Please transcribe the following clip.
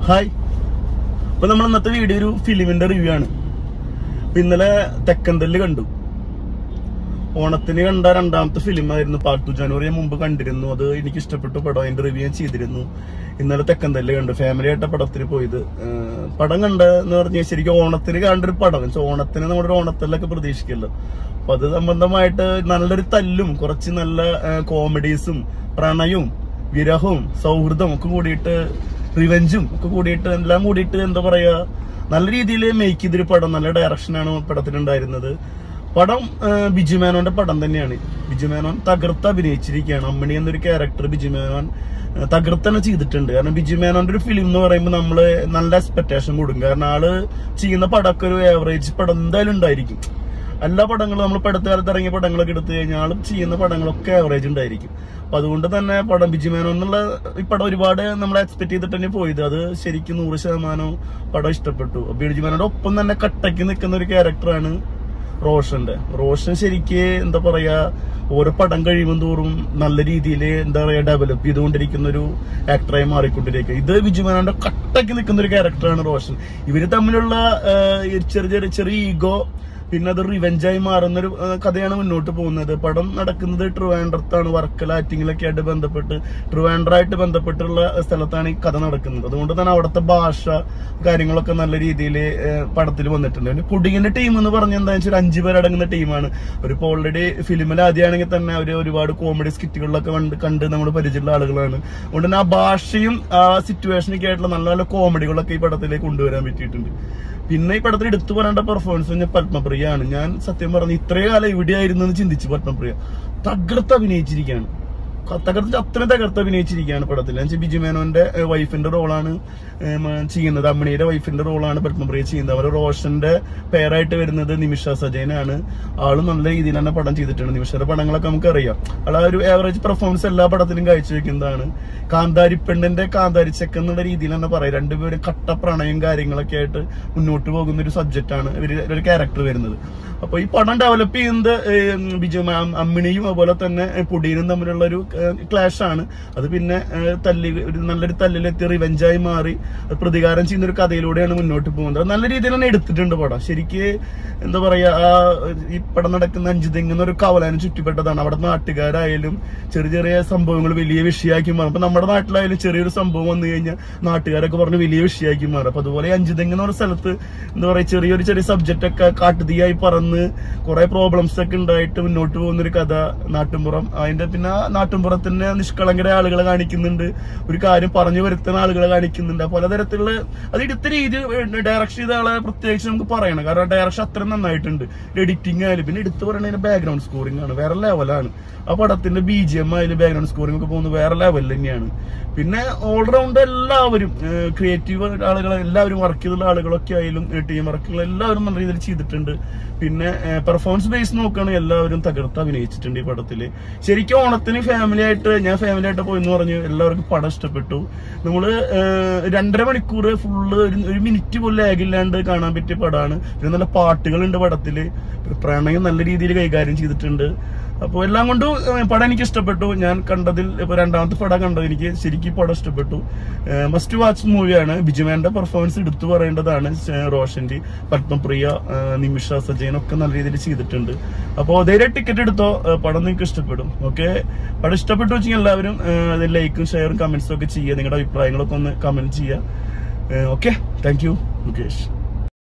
hi അപ്പൊ നമ്മൾ ഇന്നത്തെ വീഡിയോ ഒരു ഫിലിമിന്റെ റിവ്യൂ ആണ് അപ്പൊ ഇന്നലെ തെക്കന്തല്ല് കണ്ടു ഓണത്തിന് കണ്ട രണ്ടാമത്തെ ഫിലിം ആയിരുന്നു പാട്ടു ജനുവരി ഞാൻ മുമ്പ് കണ്ടിരുന്നു അത് എനിക്ക് ഇഷ്ടപ്പെട്ടു പടം അതിന്റെ റിവ്യൂ ഞാൻ ചെയ്തിരുന്നു ഇന്നലെ തെക്കന്തല്ല് കണ്ടു ഫാമിലി ആയിട്ട് പടത്തിന് പോയത് ഏഹ് പടം കണ്ട എന്ന് പറഞ്ഞാൽ ശരിക്കും ഓണത്തിന് കണ്ട ഒരു പടം വെച്ചാൽ ഓണത്തിന് നമ്മുടെ ഒരു ഓണത്തല്ലൊക്കെ പ്രതീക്ഷിക്കല്ലോ അപ്പൊ അത് സംബന്ധമായിട്ട് നല്ലൊരു തല്ലും കുറച്ച് നല്ല കോമഡീസും പ്രണയവും വിരഹവും സൗഹൃദവും ഒക്കെ കൂടിയിട്ട് റിവെഞ്ചും ഒക്കെ കൂടിയിട്ട് എല്ലാം കൂടിയിട്ട് എന്താ പറയാ നല്ല രീതിയിൽ മേക്ക് ചെയ്തൊരു പടം നല്ല ഡയറക്ഷനാണ് പടത്തിനുണ്ടായിരുന്നത് പടം ആ, ബിജു മേനോന്റെ പടം തന്നെയാണ് ബിജു മേനോൻ തകർത്ത് അഭിനയിച്ചിരിക്കുകയാണ് അമ്മണി എന്നൊരു ക്യാരക്ടർ ബിജു മേനോൻ ആ, തകർത്തന്നെ ചെയ്തിട്ടുണ്ട് കാരണം ബിജു മേനോന്റെ ഒരു ഫിലിം എന്ന് പറയുമ്പോൾ നമ്മള് നല്ല എക്സ്പെക്ടേഷൻ കൊടുക്കും കാരണം ആള് ചെയ്യുന്ന പടമൊക്കെ ഒരു ആവറേജ് പടം എന്തായാലും ഉണ്ടായിരിക്കും എല്ലാ പടങ്ങളും നമ്മൾ ഇപ്പൊ അടുത്ത കാലത്ത് ഇറങ്ങിയ പടങ്ങളൊക്കെ എടുത്തു കഴിഞ്ഞാൽ ആളും ചെയ്യുന്ന പടങ്ങളൊക്കെ ആവറേജ് ഉണ്ടായിരിക്കും അപ്പൊ അതുകൊണ്ട് തന്നെ പടം ബിജുമേനോ എന്നുള്ള ഈ പടം ഒരുപാട് നമ്മൾ എക്സ്പെക്ട് ചെയ്തിട്ട് തന്നെ പോയത് അത് ശരിക്കും നൂറ് ശതമാനവും പടം ഇഷ്ടപ്പെട്ടു അപ്പൊ ബിജുമേനോന്റെ ഒപ്പം തന്നെ കട്ടയ്ക്ക് നിൽക്കുന്ന ഒരു ക്യാരക്ടറാണ് റോഷന്റെ റോഷൻ ശരിക്ക് എന്താ പറയാ ഓരോ പടം കഴിയുമ്പോൾ തോറും നല്ല രീതിയിൽ എന്താ പറയാ ഡെവലപ്പ് ചെയ്തുകൊണ്ടിരിക്കുന്ന ഒരു ആക്ടറായി മാറിക്കൊണ്ടിരിക്കുക ഇത് ബിജുമേനോന്റെ കട്ടയ്ക്ക് നിൽക്കുന്ന ഒരു ക്യാരക്ടറാണ് റോഷൻ ഇവര് തമ്മിലുള്ള ആ, ഈ ചെറിയ ചെറിയ ചെറിയ ഈഗോ പിന്നെ അത് റിവെഞ്ചായി മാറുന്ന ഒരു ആ, കഥയാണ് മുന്നോട്ട് പോകുന്നത് പടം നടക്കുന്നത് ട്രിവാൻഡ്രത്താണ് വർക്കല ആറ്റിങ്ങിലൊക്കെ ആയിട്ട് ബന്ധപ്പെട്ട് ട്രിവാൻഡ്രായിട്ട് ബന്ധപ്പെട്ടുള്ള സ്ഥലത്താണ് ഈ കഥ നടക്കുന്നത് അതുകൊണ്ട് തന്നെ അവിടുത്തെ ഭാഷ കാര്യങ്ങളൊക്കെ നല്ല രീതിയിൽ പടത്തിൽ വന്നിട്ടുണ്ട് പിന്നെ കുടിങ്ങിന്റെ ടീം എന്ന് പറഞ്ഞ എന്താ വെച്ചാൽ അഞ്ചു പേരടങ്ങുന്ന ടീമാണ് അവരിപ്പോ ഓൾറെഡി ഫിലിമിൽ ആദ്യമാണെങ്കിൽ തന്നെ അവർ ഒരുപാട് കോമഡി സ്കിറ്റുകളിലൊക്കെ കണ്ട് കണ്ട് നമ്മൾ പരിചയമുള്ള ആളുകളാണ് അതുകൊണ്ട് തന്നെ ആ ഭാഷയും ആ സിറ്റുവേഷനൊക്കെ ആയിട്ടുള്ള നല്ല നല്ല കോമഡികളൊക്കെ ഈ പടത്തിലേക്ക് കൊണ്ടുവരാൻ പറ്റിയിട്ടുണ്ട് പിന്നെ ഈ പടത്തിൽ എടുത്തു പറയേണ്ട പെർഫോമൻസ് പറഞ്ഞാൽ പത്മപ്രിയാണ് ഞാൻ സത്യം പറഞ്ഞു ഇത്രയും കാലം എവിടെയായിരുന്നു എന്ന് ചിന്തിച്ചു പത്മപ്രിയ തകർത്ത് അഭിനയിച്ചിരിക്കുകയാണ് ക- തകർത്ത് അത്രയും തകർത്ത് അഭിനയിച്ചിരിക്കുകയാണ് പടത്തിൽ എന്ന് വെച്ചാൽ ബിജു മേനോന്റെ ഏഹ്, വൈഫിന്റെ റോളാണ് ഏഹ്, മ- ചെയ്യുന്നത് അമ്മണിയുടെ വൈഫിന്റെ റോളാണ് പത്മപ്രിയ ചെയ്യുന്നത് അവർ റോഷന്റെ പേരായിട്ട് വരുന്നത് നിമിഷ സജയനാണ് ആള് നല്ല രീതിയിൽ തന്നെ പടം ചെയ്തിട്ടുണ്ട് നിമിഷയുടെ പടങ്ങളൊക്കെ നമുക്കറിയാം ആൾ ആ ഒരു ആവറേജ് പെർഫോമൻസ് എല്ലാ പടത്തിലും കാഴ്ചവെക്കുന്നതാണ് കാന്താരി പെണ്ണിന്റെ കാന്താരി ചെക്ക് എന്നുള്ള രീതിയിൽ തന്നെ പറയാം രണ്ടുപേരും കട്ട പ്രണയം കാര്യങ്ങളൊക്കെ ആയിട്ട് മുന്നോട്ട് പോകുന്ന ഒരു സബ്ജക്റ്റ് ആണ് ഇവര് ഒരു ക്യാരക്ടർ വരുന്നത് അപ്പൊ ഈ പടം ഡെവലപ്പ് ചെയ്യുന്നത് ഏഹ്, ബിജു മാം അമ്മിണിയും അതുപോലെ തന്നെ ഏഹ്, പൊടിയനും തമ്മിലുള്ള ഒരു ക്ലാഷ് ആണ് അത് പിന്നെ ഏഹ്, തല്ലി ഒരു നല്ലൊരു തല്ലിലെത്തി റിവെഞ്ചായി മാറി അത് പ്രതികാരം ചെയ്യുന്ന ഒരു കഥയിലൂടെയാണ് മുന്നോട്ട് പോകുന്നത് അത് നല്ല രീതിയിൽ തന്നെ എടുത്തിട്ടുണ്ട് പടം ശരിക്ക് എന്താ പറയാ ആ ഈ പടം നടക്കുന്ന അഞ്ചു തെങ്ങുന്ന ഒരു കവലാനും ചുറ്റിപ്പെട്ടതാണ് അവിടെ നാട്ടുകാരായാലും ചെറിയ ചെറിയ സംഭവങ്ങൾ വലിയ വിഷയമാക്കി മാറും അപ്പൊ നമ്മുടെ നാട്ടിലായാലും ചെറിയൊരു സംഭവം വന്നു കഴിഞ്ഞാൽ നാട്ടുകാരൊക്കെ പറഞ്ഞ് വലിയ വിഷയമാക്കി മാറും അപ്പൊ അതുപോലെ ഈ അഞ്ചു തെങ്ങെന്ന് പറഞ്ഞ സ്ഥലത്ത് എന്താ പറയാ ചെറിയൊരു ചെറിയ സബ്ജക്റ്റ് ഒക്കെ കാട്ടുതീയായി പറന്ന് കുറെ പ്രോബ്ലംസ് ഒക്കെ ഉണ്ടായിട്ട് മുന്നോട്ട് പോകുന്ന ഒരു കഥ നാട്ടുംപുറം അതിന്റെ പിന്നെ ആ നാട്ടുംപുറത്തിന്റെ നിഷ്കളങ്കര ആളുകളെ കാണിക്കുന്നുണ്ട് ഒരു കാര്യം പറഞ്ഞു വരുത്തുന്ന ആളുകളെ കാണിക്കുന്നുണ്ട് പലതരത്തിലുള്ള അത് എടുത്ത രീതി ഡയറക്ഷൻ ചെയ്ത ആളെ പ്രത്യേകിച്ച് നമുക്ക് പറയണം കാരണം ഡയറക്ഷൻ അത്രയും നന്നായിട്ടുണ്ട് എഡിറ്റിംഗ് ആയാലും പിന്നെ എടുത്തു പറയുന്നതിന്റെ ബാക്ക്ഗ്രൗണ്ട് സ്കോറിംഗ് ആണ് വേറെ ലെവലാണ് ആ പടത്തിന്റെ ബി ജി എം ആയാലും ബാക്ക്ഗ്രൗണ്ട് സ്കോറിംഗ് ഒക്കെ പോകുന്നത് വേറെ ലെവൽ തന്നെയാണ് പിന്നെ ഓൾറൗണ്ട് എല്ലാവരും ക്രിയേറ്റീവ് ആളുകൾ എല്ലാവരും വർക്ക് ചെയ്തുള്ള ആളുകളൊക്കെ ആയാലും ടീം വർക്കുകൾ എല്ലാവരും നല്ല രീതിയിൽ ചെയ്തിട്ടുണ്ട് പിന്നെ പെർഫോമൻസ് ബേസ് നോക്കുകയാണെങ്കിൽ എല്ലാവരും തകർത്ത് അഭിനയിച്ചിട്ടുണ്ട് ഈ പടത്തില് ശരിക്കും ഓണത്തിന് ഫാമിലി ആയിട്ട് ഞാൻ ഫാമിലി ആയിട്ട് പോയെന്ന് പറഞ്ഞു എല്ലാവർക്കും പടം ഇഷ്ടപ്പെട്ടു നമ്മള് ഏഹ്, രണ്ടര മണിക്കൂർ ഫുള്ള് ഒരു മിനിറ്റ് പോലും ലാഗില്ലാണ്ട് കാണാൻ പറ്റിയ പടമാണ് പിന്നെ നല്ല പാട്ടുകളുണ്ട് പടത്തില് പിന്നെ പ്രണയം നല്ല രീതിയിൽ കൈകാര്യം ചെയ്തിട്ടുണ്ട് അപ്പോൾ എല്ലാം കൊണ്ടും ഏഹ്, പടം എനിക്ക് ഇഷ്ടപ്പെട്ടു ഞാൻ കണ്ടതിൽ ഇപ്പൊ രണ്ടാമത്തെ പടം കണ്ടത് എനിക്ക് ശരിക്കും പടം ഇഷ്ടപ്പെട്ടു മസ്റ്റ് വാച്ച് മൂവിയാണ് ബിജുമാന്റെ പെർഫോമൻസ് എടുത്തു പറയേണ്ടതാണ് ഏഹ്, റോഷന്റെ പത്മപ്രിയ ഏഹ്, നിമിഷ സജയൻ ഒക്കെ നല്ല രീതിയിൽ ചെയ്തിട്ടുണ്ട് അപ്പോൾ ധൈര്യം ടിക്കറ്റ് എടുത്തോ ഏഹ്, പടം നിങ്ങൾക്ക് ഇഷ്ടപ്പെടും ഓക്കെ പടം ഇഷ്ടപ്പെട്ടു വെച്ചാൽ എല്ലാവരും ലൈക്കും ഷെയറും കമന്റ്സും ഒക്കെ ചെയ്യുക നിങ്ങളുടെ അഭിപ്രായങ്ങളൊക്കെ ഒന്ന് കമന്റ് ചെയ്യുക ഓക്കെ താങ്ക് യു മുകേഷ്